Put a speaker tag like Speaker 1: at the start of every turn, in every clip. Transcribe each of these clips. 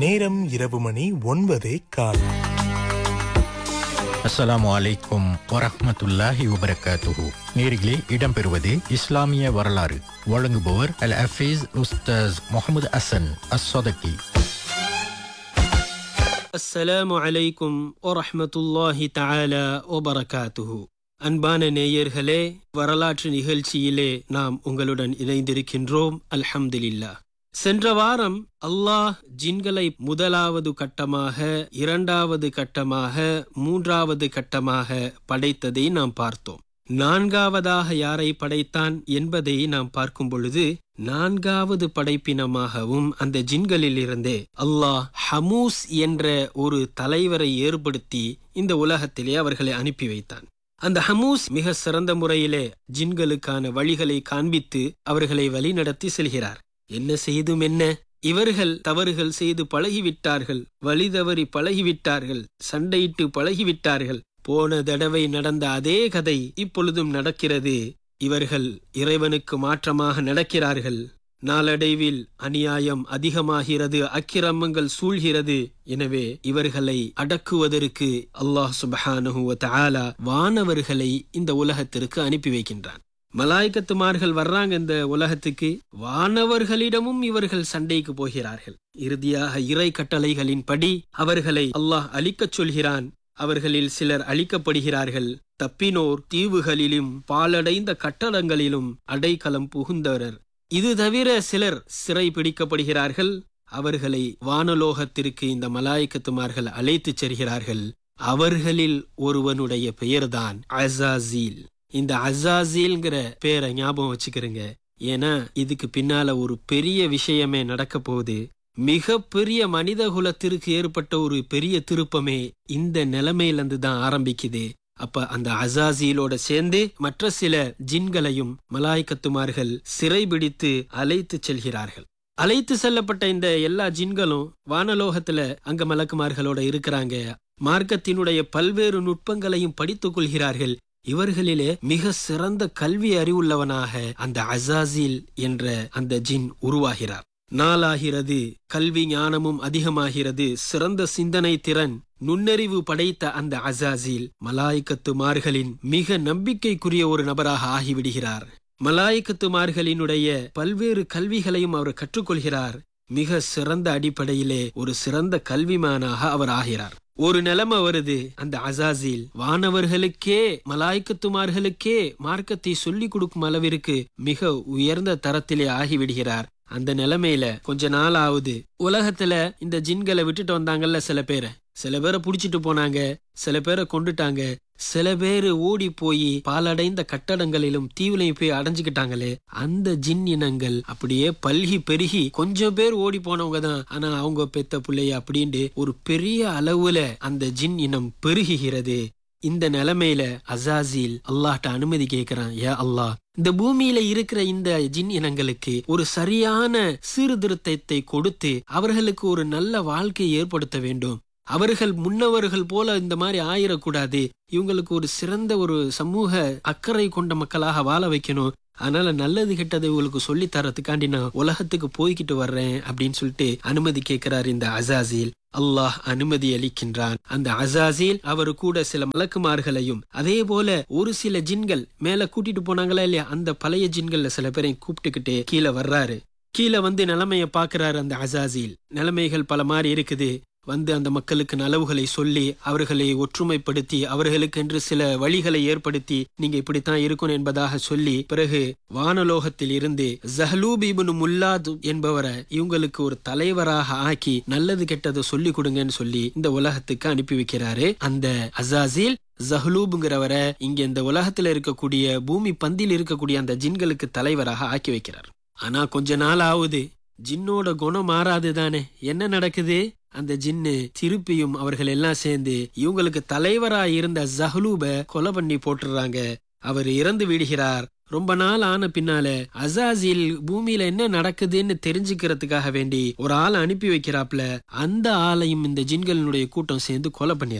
Speaker 1: நேரம் இரவு மணி ஒன்பதே கால்
Speaker 2: அஸ்ஸலாமு அலைக்கும் வரஹ்மத்துல்லாஹி வபரகாத்துஹு நேரிலே இடம்பெறுவது இஸ்லாமிய வரலாறு வழங்குபவர் அல் ஹஃபீஸ் உஸ்தாஸ் முகமது அசன் அஸ்ஸதகி
Speaker 3: அஸ்ஸலாமு அலைக்கும் வரஹ்மத்துல்லாஹி தஆலா வபரகாத்துஹு அன்பான நேயர்களே வரலாற்று நிகழ்ச்சியிலே நாம் உங்களுடன் இணைந்திருக்கின்றோம் அல்ஹம்துலில்லாஹ் சென்ற வாரம் அல்லாஹ் ஜின்களை முதலாவது கட்டமாக இரண்டாவது கட்டமாக மூன்றாவது கட்டமாக படைத்ததை நாம் பார்த்தோம் நான்காவதாக யாரை படைத்தான் என்பதை நாம் பார்க்கும் பொழுது நான்காவது படைப்பினமாகவும் அந்த ஜின்களிலிருந்தே அல்லாஹ் ஹமூஸ் என்ற ஒரு தலைவரை ஏற்படுத்தி இந்த உலகத்திலே அவர்களை அனுப்பி வைத்தான் அந்த ஹமூஸ் மிக சிறந்த முறையிலே ஜின்களுக்கான வழிகளை காண்பித்து அவர்களை வழிநடத்தி செல்கிறார் என்ன செய்தும் என்ன இவர்கள் தவறுகள் செய்து பழகிவிட்டார்கள் வழி தவறி பழகிவிட்டார்கள் சண்டையிட்டு பழகிவிட்டார்கள் போன தடவை நடந்த அதே கதை இப்பொழுதும் நடக்கிறது இவர்கள் இறைவனுக்கு மாற்றமாக நடக்கிறார்கள் நாளடைவில் அநியாயம் அதிகமாகிறது அக்கிரமங்கள் சூழ்கிறது எனவே இவர்களை அடக்குவதற்கு அல்லாஹ் சுபஹானஹு தஆலா வானவர்களை இந்த உலகத்திற்கு அனுப்பி வைக்கின்றான் மலாய்க்கத்துமார்கள் வர்றாங்க இந்த உலகத்துக்கு வானவர்களிடமும் இவர்கள் சண்டைக்கு போகிறார்கள் இறுதியாக இறை கட்டளைகளின் படி அவர்களை அல்லாஹ் அழிக்கச் சொல்கிறான் அவர்களில் சிலர் அழிக்கப்படுகிறார்கள் தப்பினோர் தீவுகளிலும் பாலடைந்த கட்டடங்களிலும் அடைக்கலம் புகுந்தவர் இது தவிர சிலர் சிறை பிடிக்கப்படுகிறார்கள் அவர்களை வானலோகத்திற்கு இந்த மலாய்க்கத்துமார்கள் அழைத்துச் செல்கிறார்கள் அவர்களில் ஒருவனுடைய பெயர்தான் அசாசீல் இந்த அசாசீல்ங்கிற பேரை ஞாபகம் வச்சுக்கிறேங்க ஏன்னா இதுக்கு பின்னால ஒரு பெரிய விஷயமே நடக்க போகுது மிக பெரிய மனித குலத்திற்கு ஏற்பட்ட ஒரு பெரிய திருப்பமே இந்த நிலைமையிலிருந்து தான் ஆரம்பிக்குது அப்ப அந்த அசாசியிலோட சேர்ந்து மற்ற சில ஜின்களையும் மலாய்க்கத்துமார்கள் சிறைபிடித்து அழைத்து செல்கிறார்கள் அழைத்து செல்லப்பட்ட இந்த எல்லா ஜின்களும் வானலோகத்துல அங்க மலக்குமார்களோட இருக்கிறாங்க மார்க்கத்தினுடைய பல்வேறு நுட்பங்களையும் படித்துக் கொள்கிறார்கள் இவர்களிலே மிக சிறந்த கல்வி அறிவுள்ளவனாக அந்த அசாசில் என்ற அந்த ஜின் உருவாகிறார் நாளாகிறது கல்வி ஞானமும் அதிகமாகிறது சிறந்த சிந்தனை திறன் நுண்ணறிவு படைத்த அந்த அசாசில் மலாய்க்கத்துமார்களின் மிக நம்பிக்கைக்குரிய ஒரு நபராக ஆகிவிடுகிறார் மலாய்க்கத்துமார்களினுடைய பல்வேறு கல்விகளையும் அவர் கற்றுக்கொள்கிறார் மிக சிறந்த அடிப்படையிலே ஒரு சிறந்த கல்விமானாக அவர் ஆகிறார் ஒரு நிலைமை வருது அந்த அசாசில் வானவர்களுக்கே மலாய்க்கத்துமார்களுக்கே மார்க்கத்தை சொல்லிக் கொடுக்கும் அளவிற்கு மிக உயர்ந்த தரத்திலே ஆகிவிடுகிறார் அந்த நிலைமையில கொஞ்ச நாள் ஆகுது உலகத்துல இந்த ஜின்களை விட்டுட்டு வந்தாங்கல்ல சில பேரை சில பேரை புடிச்சிட்டு போனாங்க சில பேரை கொண்டுட்டாங்க சில பேரு ஓடி போய் பாலடைந்த கட்டடங்களிலும் தீவிலையும் போய் அடைஞ்சுக்கிட்டாங்களே அந்த ஜின் இனங்கள் அப்படியே பல்கி பெருகி கொஞ்சம் பேர் ஓடி போனவங்க தான் ஆனா அவங்க பெத்த பிள்ளைய அப்படின்ட்டு ஒரு பெரிய அளவுல அந்த ஜின் இனம் பெருகுகிறது இந்த நிலைமையில அசாசில் அல்லாஹ்ட்ட அனுமதி கேட்கிறான் ஏ அல்லாஹ் இந்த பூமியில இருக்கிற இந்த ஜின் இனங்களுக்கு ஒரு சரியான சீர்திருத்தத்தை கொடுத்து அவர்களுக்கு ஒரு நல்ல வாழ்க்கையை ஏற்படுத்த வேண்டும் அவர்கள் முன்னவர்கள் போல இந்த மாதிரி ஆயிடக்கூடாது இவங்களுக்கு ஒரு சிறந்த ஒரு சமூக அக்கறை கொண்ட மக்களாக வாழ வைக்கணும் அதனால நல்லது கெட்டது இவங்களுக்கு சொல்லி தரத்துக்காண்டி நான் உலகத்துக்கு போய்கிட்டு வர்றேன் அப்படின்னு சொல்லிட்டு அனுமதி கேட்கிறார் இந்த அசாசில் அல்லாஹ் அனுமதி அளிக்கின்றான் அந்த அசாசில் அவர் கூட சில மலக்குமார்களையும் அதே போல ஒரு சில ஜின்கள் மேல கூட்டிட்டு போனாங்களா இல்லையா அந்த பழைய ஜின்கள்ல சில பேரையும் கூப்பிட்டுக்கிட்டு கீழே வர்றாரு கீழே வந்து நிலைமைய பாக்குறாரு அந்த அசாசில் நிலைமைகள் பல மாதிரி இருக்குது வந்து அந்த மக்களுக்கு நலவுகளை சொல்லி அவர்களை ஒற்றுமைப்படுத்தி அவர்களுக்கென்று சில வழிகளை ஏற்படுத்தி நீங்க இப்படித்தான் இருக்கணும் என்பதாக சொல்லி பிறகு வானலோகத்தில் இருந்து ஜஹலூப் இப்னு முல்லாத் என்பவரை இவங்களுக்கு ஒரு தலைவராக ஆக்கி நல்லது கெட்டதை சொல்லி கொடுங்கன்னு சொல்லி இந்த உலகத்துக்கு அனுப்பி வைக்கிறாரு அந்த அசாசில் ஜஹலூப்ங்கிறவரை இங்க இந்த உலகத்துல இருக்கக்கூடிய பூமி பந்தில் இருக்கக்கூடிய அந்த ஜின்களுக்கு தலைவராக ஆக்கி வைக்கிறார் ஆனா கொஞ்ச நாள் ஆகுது ஜின்னோட குணம் மாறாது தானே என்ன நடக்குது அந்த ஜின்னு திருப்பியும் அவர்கள் எல்லாம் சேர்ந்து இவங்களுக்கு தலைவரா இருந்த ஜஹலூப கொலை பண்ணி போட்டுறாங்க அவர் இறந்து விடுகிறார் ரொம்ப நாள் ஆன பின்னால அசாசில் பூமியில என்ன நடக்குதுன்னு தெரிஞ்சுக்கிறதுக்காக வேண்டி ஒரு ஆளை அனுப்பி வைக்கிறாப்ல அந்த ஆளையும் இந்த ஜின்களினுடைய கூட்டம் சேர்ந்து கொலை பண்ணிடுறாங்க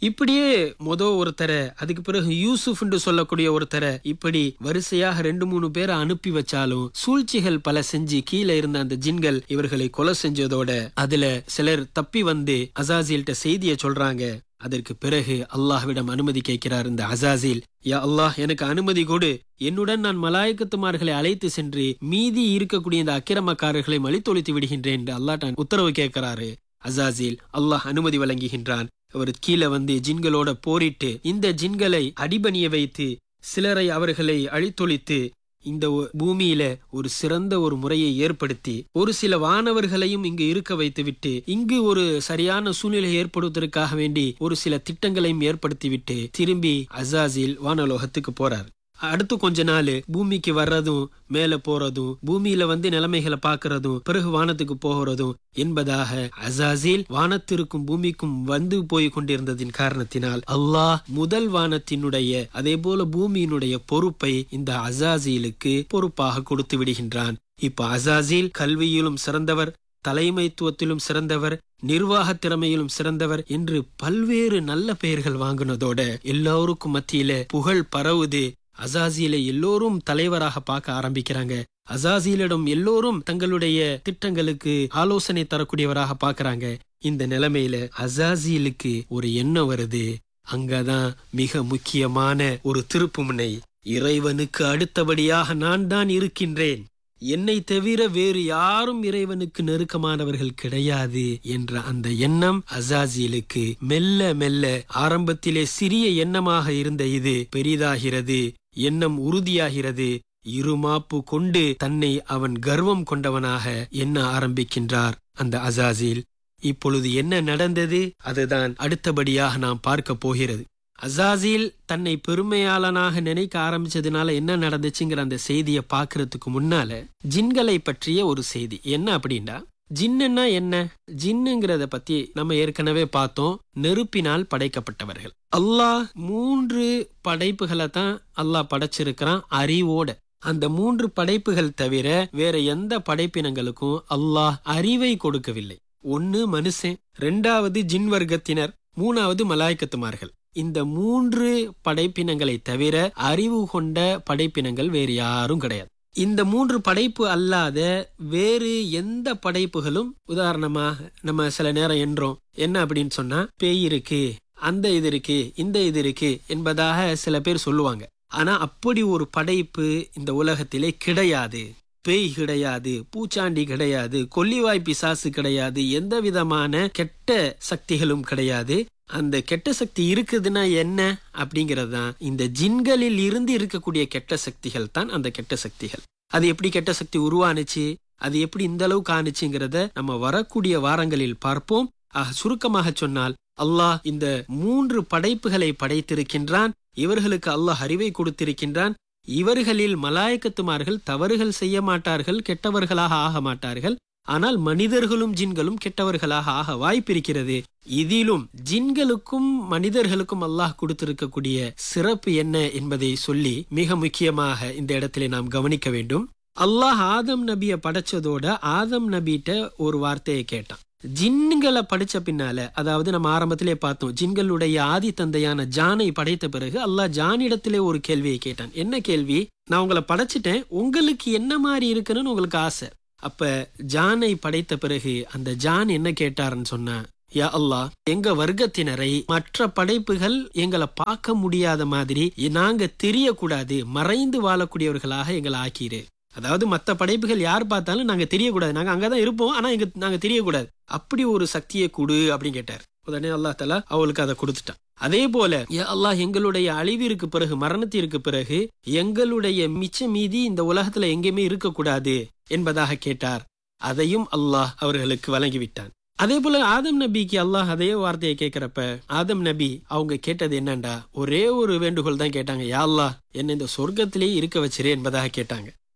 Speaker 3: இப்படியே மொத ஒருத்தரை அதுக்கு பிறகு யூசுப் என்று சொல்லக்கூடிய ஒருத்தரை இப்படி வரிசையாக ரெண்டு மூணு பேரை அனுப்பி வச்சாலும் சூழ்ச்சிகள் பல செஞ்சு கீழே இருந்த அந்த ஜின்கள் இவர்களை கொலை செஞ்சதோட அதுல சிலர் தப்பி வந்து அசாசில்ட்ட செய்தியை சொல்றாங்க அதற்கு பிறகு அல்லாஹ்விடம் அனுமதி கேட்கிறார் இந்த அசாசில் யா அல்லாஹ் எனக்கு அனுமதி கொடு என்னுடன் நான் மலாயக்கத்துமார்களை அழைத்து சென்று மீதி இருக்கக்கூடிய இந்த அக்கிரமக்காரர்களை மலித்தொழித்து விடுகின்றேன் என்று அல்லாஹ் உத்தரவு கேட்கிறாரு அசாசில் அல்லாஹ் அனுமதி வழங்குகின்றான் அவர் கீழே வந்து ஜின்களோட போரிட்டு இந்த ஜின்களை அடிபணிய வைத்து சிலரை அவர்களை அழித்தொழித்து இந்த ஒ- பூமியில ஒரு சிறந்த ஒரு முறையை ஏற்படுத்தி ஒரு சில வானவர்களையும் இங்கு இருக்க வைத்துவிட்டு இங்கு ஒரு சரியான சூழ்நிலை ஏற்படுவதற்காக வேண்டி ஒரு சில திட்டங்களையும் ஏற்படுத்திவிட்டு திரும்பி அசாசில் வானலோகத்துக்கு போறார் அடுத்து கொஞ்ச நாள் பூமிக்கு வர்றதும் மேல போறதும் பூமியில வந்து நிலைமைகளை பார்க்கறதும் பிறகு வானத்துக்கு போகிறதும் என்பதாக அசாசில் வானத்திற்கும் பூமிக்கும் வந்து போய் கொண்டிருந்ததின் காரணத்தினால் அல்லாஹ் முதல் வானத்தினுடைய அதே போல பூமியினுடைய பொறுப்பை இந்த அசாசிலுக்கு பொறுப்பாக கொடுத்து விடுகின்றான் இப்ப அசாசில் கல்வியிலும் சிறந்தவர் தலைமைத்துவத்திலும் சிறந்தவர் நிர்வாக திறமையிலும் சிறந்தவர் என்று பல்வேறு நல்ல பெயர்கள் வாங்கினதோட எல்லோருக்கும் மத்தியில புகழ் பரவுது அசாசியில எல்லோரும் தலைவராக பார்க்க ஆரம்பிக்கிறாங்க அசாசியிலிடம் எல்லோரும் தங்களுடைய திட்டங்களுக்கு ஆலோசனை தரக்கூடியவராக பார்க்கறாங்க இந்த நிலைமையில அசாசிலுக்கு ஒரு எண்ணம் வருது அங்கதான் மிக முக்கியமான ஒரு திருப்புமுனை இறைவனுக்கு அடுத்தபடியாக நான் தான் இருக்கின்றேன் என்னை தவிர வேறு யாரும் இறைவனுக்கு நெருக்கமானவர்கள் கிடையாது என்ற அந்த எண்ணம் அசாசிலுக்கு மெல்ல மெல்ல ஆரம்பத்திலே சிறிய எண்ணமாக இருந்த இது பெரிதாகிறது எண்ணம் உறுதியாகிறது இருமாப்பு கொண்டு தன்னை அவன் கர்வம் கொண்டவனாக எண்ண ஆரம்பிக்கின்றார் அந்த அசாசில் இப்பொழுது என்ன நடந்தது அதுதான் அடுத்தபடியாக நாம் பார்க்க போகிறது அசாசில் தன்னை பெருமையாளனாக நினைக்க ஆரம்பிச்சதுனால என்ன நடந்துச்சுங்கிற அந்த செய்தியை பார்க்கறதுக்கு முன்னால ஜின்களை பற்றிய ஒரு செய்தி என்ன அப்படின்னா ஜின்னுன்னா என்ன ஜின்னுங்கிறத பத்தி நம்ம ஏற்கனவே பார்த்தோம் நெருப்பினால் படைக்கப்பட்டவர்கள் அல்லாஹ் மூன்று படைப்புகளை தான் அல்லாஹ் படைச்சிருக்கிறான் அறிவோட அந்த மூன்று படைப்புகள் தவிர வேற எந்த படைப்பினங்களுக்கும் அல்லாஹ் அறிவை கொடுக்கவில்லை ஒன்னு மனுஷன் ரெண்டாவது ஜின் வர்க்கத்தினர் மூணாவது மலாய்க்கத்துமார்கள் இந்த மூன்று படைப்பினங்களை தவிர அறிவு கொண்ட படைப்பினங்கள் வேறு யாரும் கிடையாது இந்த மூன்று படைப்பு அல்லாத வேறு எந்த படைப்புகளும் உதாரணமாக நம்ம சில நேரம் என்றோம் என்ன அப்படின்னு சொன்னா பேய் இருக்கு அந்த இது இருக்கு இந்த இது இருக்கு என்பதாக சில பேர் சொல்லுவாங்க ஆனா அப்படி ஒரு படைப்பு இந்த உலகத்திலே கிடையாது பேய் கிடையாது பூச்சாண்டி கிடையாது கொல்லிவாய் பிசாசு கிடையாது எந்த விதமான கெட்ட சக்திகளும் கிடையாது அந்த கெட்ட சக்தி இருக்குதுன்னா என்ன அப்படிங்கிறது தான் இந்த ஜின்களில் இருந்து இருக்கக்கூடிய கெட்ட சக்திகள் தான் அந்த கெட்ட சக்திகள் அது எப்படி கெட்ட சக்தி உருவானுச்சு அது எப்படி இந்த அளவுக்கு ஆனுச்சுங்கிறத நம்ம வரக்கூடிய வாரங்களில் பார்ப்போம் ஆக சுருக்கமாக சொன்னால் அல்லாஹ் இந்த மூன்று படைப்புகளை படைத்திருக்கின்றான் இவர்களுக்கு அல்லாஹ் அறிவை கொடுத்திருக்கின்றான் இவர்களில் மலாயக்கத்துமார்கள் தவறுகள் செய்ய மாட்டார்கள் கெட்டவர்களாக ஆக மாட்டார்கள் ஆனால் மனிதர்களும் ஜின்களும் கெட்டவர்களாக ஆக வாய்ப்பிருக்கிறது இதிலும் ஜின்களுக்கும் மனிதர்களுக்கும் அல்லாஹ் கொடுத்திருக்கக்கூடிய சிறப்பு என்ன என்பதை சொல்லி மிக முக்கியமாக இந்த இடத்திலே நாம் கவனிக்க வேண்டும் அல்லாஹ் ஆதம் நபிய படைச்சதோட ஆதம் நபிட்ட ஒரு வார்த்தையை கேட்டான் ஜின்களை படிச்ச பின்னால அதாவது நம்ம ஆரம்பத்திலே பார்த்தோம் ஜின்களுடைய ஆதி தந்தையான ஜானை படைத்த பிறகு அல்லாஹ் ஜானிடத்திலே ஒரு கேள்வியை கேட்டான் என்ன கேள்வி நான் உங்களை படைச்சிட்டேன் உங்களுக்கு என்ன மாதிரி இருக்குன்னு உங்களுக்கு ஆசை அப்ப ஜானை படைத்த பிறகு அந்த ஜான் என்ன கேட்டாருன்னு சொன்னா யா அல்லாஹ் எங்க வர்க்கத்தினரை மற்ற படைப்புகள் எங்களை பார்க்க முடியாத மாதிரி நாங்க தெரியக்கூடாது மறைந்து வாழக்கூடியவர்களாக எங்களை ஆக்கிரு அதாவது மத்த படைப்புகள் யார் பார்த்தாலும் நாங்க தெரியக்கூடாது நாங்க அங்கதான் இருப்போம் ஆனா எங்க நாங்க தெரியக்கூடாது அப்படி ஒரு சக்தியை கொடு அப்படின்னு கேட்டார் உடனே அல்லாஹ் தலா அவளுக்கு அதை கொடுத்துட்டான் அதே போல யா அல்லாஹ் எங்களுடைய அழிவிற்கு பிறகு மரணத்திற்கு பிறகு எங்களுடைய மிச்ச மீதி இந்த உலகத்துல எங்கேயுமே இருக்கக்கூடாது என்பதாக கேட்டார் அதையும் அல்லாஹ் அவர்களுக்கு வழங்கிவிட்டான் அதே போல ஆதம் நபிக்கு அல்லாஹ் அதே வார்த்தையை கேட்கிறப்ப ஆதம் நபி அவங்க கேட்டது என்னண்டா ஒரே ஒரு வேண்டுகோள் தான் கேட்டாங்க யா அல்லாஹ் என்ன இந்த சொர்க்கத்திலேயே இருக்க வச்சிரு என்பதாக கேட்டாங்க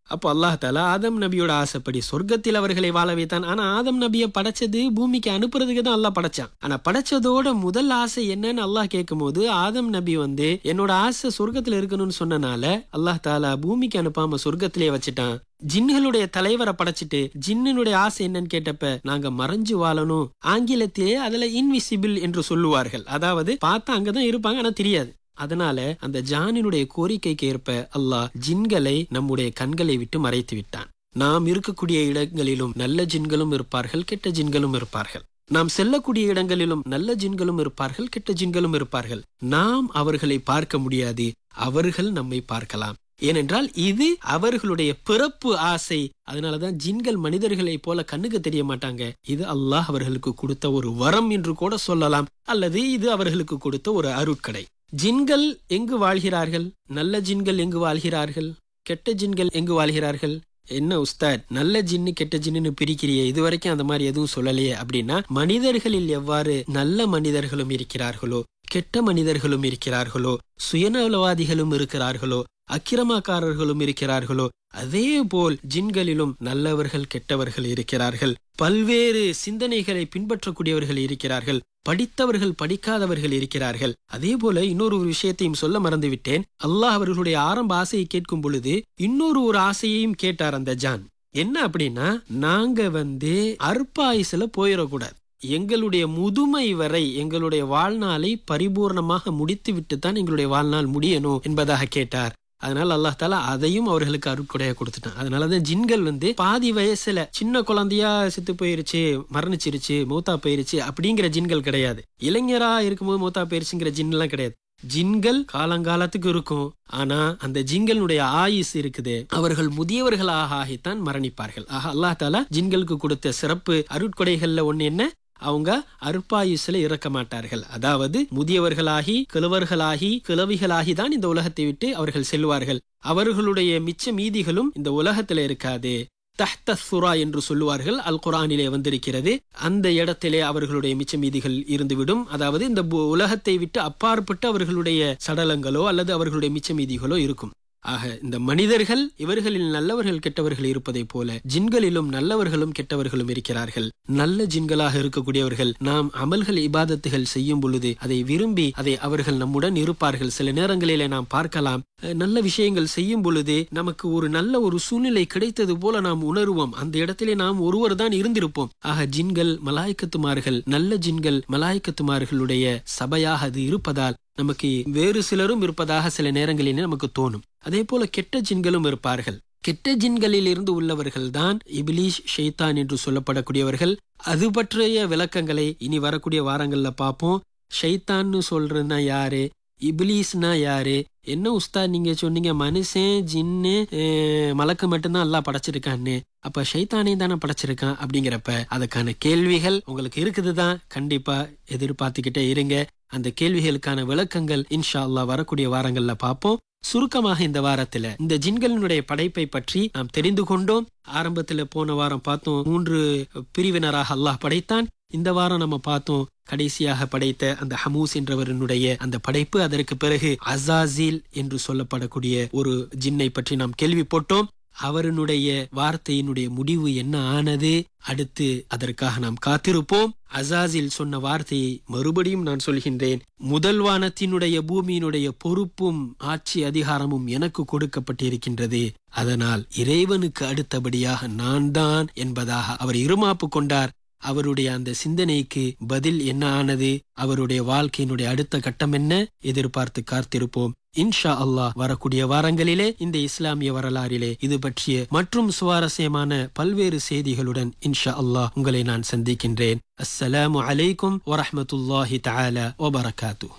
Speaker 3: அப்போ அல்லாஹ் தாலா ஆதம் நபியோட ஆசைப்படி சொர்க்கத்தில் அவர்களை வாழ வைத்தான் ஆனா ஆதம் நபியை படைச்சது பூமிக்கு அனுப்புறதுக்கு தான் அல்லாஹ் படைச்சான் ஆனா படைச்சதோட முதல் ஆசை என்னன்னு அல்லாஹ் கேட்கும் போது ஆதம் நபி வந்து என்னோட ஆசை சொர்க்கத்துல இருக்கணும்னு சொன்னனால அல்லாஹ் தாலா பூமிக்கு அனுப்பாம சொர்க்கத்திலே வச்சுட்டான் ஜின்களுடைய தலைவரை படைச்சிட்டு ஜின்னுடைய ஆசை என்னன்னு கேட்டப்ப நாங்க மறைஞ்சு வாழணும் ஆங்கிலத்திலே அதுல இன்விசிபிள் என்று சொல்லுவார்கள் அதாவது பார்த்தா அங்கதான் இருப்பாங்க ஆனா தெரியாது அதனால அந்த ஜானினுடைய கோரிக்கைக்கு ஏற்ப அல்லாஹ் ஜின்களை நம்முடைய கண்களை விட்டு மறைத்து விட்டான் நாம் இருக்கக்கூடிய இடங்களிலும் நல்ல ஜின்களும் இருப்பார்கள் கெட்ட ஜின்களும் இருப்பார்கள் நாம் செல்லக்கூடிய இடங்களிலும் நல்ல ஜின்களும் இருப்பார்கள் கெட்ட ஜின்களும் இருப்பார்கள் நாம் அவர்களை பார்க்க முடியாது அவர்கள் நம்மை பார்க்கலாம் ஏனென்றால் இது அவர்களுடைய பிறப்பு ஆசை அதனாலதான் ஜின்கள் மனிதர்களைப் போல கண்ணுக்கு தெரிய மாட்டாங்க இது அல்லாஹ் அவர்களுக்கு கொடுத்த ஒரு வரம் என்று கூட சொல்லலாம் அல்லது இது அவர்களுக்கு கொடுத்த ஒரு அருட்கடை ஜின்கள் எங்கு வாழ்கிறார்கள் நல்ல ஜின்கள் எங்கு வாழ்கிறார்கள் கெட்ட ஜின்கள் எங்கு வாழ்கிறார்கள் என்ன உஸ்தாத் நல்ல ஜின்னு கெட்ட ஜின்னு பிரிக்கிறியே இதுவரைக்கும் அந்த மாதிரி எதுவும் சொல்லலையே அப்படின்னா மனிதர்களில் எவ்வாறு நல்ல மனிதர்களும் இருக்கிறார்களோ கெட்ட மனிதர்களும் இருக்கிறார்களோ சுயநலவாதிகளும் இருக்கிறார்களோ அக்கிரமக்காரர்களும் இருக்கிறார்களோ அதே போல் ஜின்களிலும் நல்லவர்கள் கெட்டவர்கள் இருக்கிறார்கள் பல்வேறு சிந்தனைகளை பின்பற்றக்கூடியவர்கள் இருக்கிறார்கள் படித்தவர்கள் படிக்காதவர்கள் இருக்கிறார்கள் அதே போல இன்னொரு ஒரு விஷயத்தையும் சொல்ல மறந்துவிட்டேன் அல்லாஹ் அவர்களுடைய ஆரம்ப ஆசையை கேட்கும் பொழுது இன்னொரு ஒரு ஆசையையும் கேட்டார் அந்த ஜான் என்ன அப்படின்னா நாங்க வந்து அற்பாயுசுல போயிடக்கூடாது எங்களுடைய முதுமை வரை எங்களுடைய வாழ்நாளை பரிபூர்ணமாக முடித்து விட்டு தான் எங்களுடைய வாழ்நாள் முடியணும் என்பதாக கேட்டார் அதனால அல்லாஹ் தாலா அதையும் அவர்களுக்கு அருட்கொடையா கொடுத்துட்டான் அதனாலதான் ஜின்கள் வந்து பாதி வயசுல சின்ன குழந்தையா செத்து போயிருச்சு மரணிச்சிருச்சு மூத்தா போயிருச்சு அப்படிங்கிற ஜின்கள் கிடையாது இளைஞரா இருக்கும்போது மூத்தா போயிருச்சுங்கிற ஜின் எல்லாம் கிடையாது ஜின்கள் காலங்காலத்துக்கு இருக்கும் ஆனா அந்த ஜின்களுடைய ஆயுஸ் இருக்குது அவர்கள் முதியவர்களாக ஆகித்தான் மரணிப்பார்கள் ஆக அல்லாஹ் தாலா ஜின்களுக்கு கொடுத்த சிறப்பு அருட்கொடைகள்ல ஒண்ணு என்ன அவங்க அற்பாயுசுல இறக்க மாட்டார்கள் அதாவது முதியவர்களாகி கிழவர்களாகி கிழவிகளாகி தான் இந்த உலகத்தை விட்டு அவர்கள் செல்வார்கள் அவர்களுடைய மிச்ச மீதிகளும் இந்த உலகத்துல இருக்காது தஹ்த சுரா என்று சொல்லுவார்கள் அல் குரானிலே வந்திருக்கிறது அந்த இடத்திலே அவர்களுடைய மிச்ச மீதிகள் இருந்துவிடும் அதாவது இந்த உலகத்தை விட்டு அப்பாற்பட்டு அவர்களுடைய சடலங்களோ அல்லது அவர்களுடைய மிச்ச மீதிகளோ இருக்கும் ஆக இந்த மனிதர்கள் இவர்களில் நல்லவர்கள் கெட்டவர்கள் இருப்பதை போல ஜின்களிலும் நல்லவர்களும் கெட்டவர்களும் இருக்கிறார்கள் நல்ல ஜின்களாக இருக்கக்கூடியவர்கள் நாம் அமல்கள் இபாதத்துகள் செய்யும் பொழுது அதை விரும்பி அதை அவர்கள் நம்முடன் இருப்பார்கள் சில நேரங்களிலே நாம் பார்க்கலாம் நல்ல விஷயங்கள் செய்யும் பொழுது நமக்கு ஒரு நல்ல ஒரு சூழ்நிலை கிடைத்தது போல நாம் உணருவோம் அந்த இடத்திலே நாம் ஒருவர் தான் இருந்திருப்போம் ஆக ஜின்கள் மலாய்க்கத்துமார்கள் நல்ல ஜின்கள் மலாய்க்கத்துமார்களுடைய சபையாக அது இருப்பதால் நமக்கு வேறு சிலரும் இருப்பதாக சில நேரங்களிலே நமக்கு தோணும் அதே போல கெட்ட ஜின்களும் இருப்பார்கள் கெட்ட ஜின்களில் இருந்து உள்ளவர்கள் தான் இபிலீஷ் ஷெய்தான் என்று சொல்லப்படக்கூடியவர்கள் அது பற்றிய விளக்கங்களை இனி வரக்கூடிய வாரங்கள்ல பார்ப்போம் ஷைத்தான்னு சொல்றதுன்னா யாரு இபிலீஸ்னா யாரு என்ன உஸ்தா நீங்க சொன்னீங்க மனுஷன் ஜின்னு மலக்கு மட்டும்தான் எல்லாம் படைச்சிருக்கான்னு அப்ப ஷைத்தானே தானே படைச்சிருக்கான் அப்படிங்கிறப்ப அதுக்கான கேள்விகள் உங்களுக்கு இருக்குதுதான் கண்டிப்பா எதிர்பார்த்துக்கிட்டே இருங்க அந்த கேள்விகளுக்கான விளக்கங்கள் இன்ஷா அல்லா வரக்கூடிய வாரங்கள்ல பார்ப்போம் சுருக்கமாக இந்த வாரத்துல இந்த ஜின்களினுடைய படைப்பை பற்றி நாம் தெரிந்து கொண்டோம் ஆரம்பத்துல போன வாரம் பார்த்தோம் மூன்று பிரிவினராக அல்லாஹ் படைத்தான் இந்த வாரம் நம்ம பார்த்தோம் கடைசியாக படைத்த அந்த ஹமூஸ் என்றவரனுடைய அந்த படைப்பு அதற்கு பிறகு அசாசில் என்று சொல்லப்படக்கூடிய ஒரு ஜின்னை பற்றி நாம் கேள்விப்பட்டோம் அவருடைய வார்த்தையினுடைய முடிவு என்ன ஆனது அடுத்து அதற்காக நாம் காத்திருப்போம் அசாசில் சொன்ன வார்த்தையை மறுபடியும் நான் சொல்கின்றேன் முதல் வானத்தினுடைய பூமியினுடைய பொறுப்பும் ஆட்சி அதிகாரமும் எனக்கு கொடுக்கப்பட்டிருக்கின்றது அதனால் இறைவனுக்கு அடுத்தபடியாக நான் தான் என்பதாக அவர் இருமாப்பு கொண்டார் அவருடைய அந்த சிந்தனைக்கு பதில் என்ன ஆனது அவருடைய வாழ்க்கையினுடைய அடுத்த கட்டம் என்ன எதிர்பார்த்து காத்திருப்போம் இன்ஷா அல்லாஹ் வரக்கூடிய வாரங்களிலே இந்த இஸ்லாமிய வரலாறிலே இது பற்றிய மற்றும் சுவாரஸ்யமான பல்வேறு செய்திகளுடன் இன்ஷா அல்லாஹ் உங்களை நான் சந்திக்கின்றேன் அஸ்ஸலாமு அலைக்கும் வரஹமத்துல்லாஹி தஆலா வபரகாத்து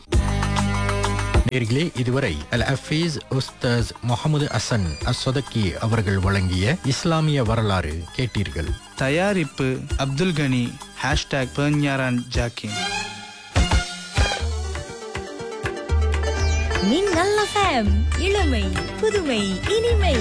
Speaker 2: நேர்களே இதுவரை அல் அஃபீஸ் உஸ்தாஸ் முகமது அசன் அஸ்வதக்கி அவர்கள் வழங்கிய இஸ்லாமிய வரலாறு கேட்டீர்கள்
Speaker 4: தயாரிப்பு அப்துல் கனி ஹேஷ்டாக் பெர்ஞாரான் ஜாக்கின்
Speaker 5: மின்னல் எஃப்எம் இளமை புதுமை இனிமை